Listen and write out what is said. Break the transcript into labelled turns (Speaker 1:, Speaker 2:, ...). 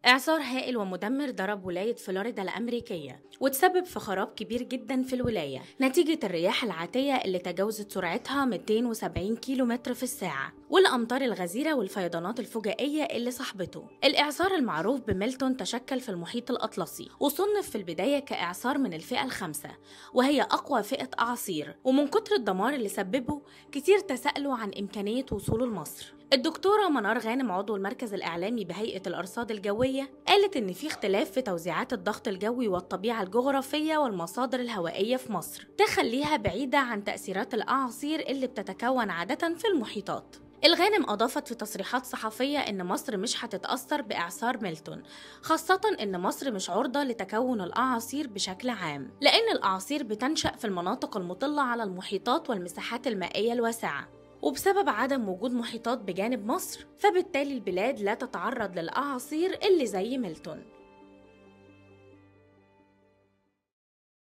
Speaker 1: إعصار هائل ومدمر ضرب ولاية فلوريدا الأمريكية وتسبب في خراب كبير جدا في الولاية نتيجة الرياح العاتية اللي تجاوزت سرعتها 270 كيلو متر في الساعة والأمطار الغزيرة والفيضانات الفجائية اللي صاحبته الإعصار المعروف بميلتون تشكل في المحيط الأطلسي وصنف في البداية كإعصار من الفئة الخامسة وهي أقوى فئة أعاصير ومن كتر الدمار اللي سببه كتير تساءلوا عن إمكانية وصوله لمصر الدكتورة منار غانم عضو المركز الإعلامي بهيئة الأرصاد الجوية قالت إن في اختلاف في توزيعات الضغط الجوي والطبيعة الجغرافية والمصادر الهوائية في مصر تخليها بعيدة عن تأثيرات الأعاصير اللي بتتكون عادة في المحيطات الغانم أضافت في تصريحات صحفية إن مصر مش هتتأثر بإعصار ميلتون خاصة إن مصر مش عرضة لتكون الأعاصير بشكل عام لأن الأعاصير بتنشأ في المناطق المطلة على المحيطات والمساحات المائية الواسعة وبسبب عدم وجود محيطات بجانب مصر فبالتالي البلاد لا تتعرض للأعاصير اللي زي ميلتون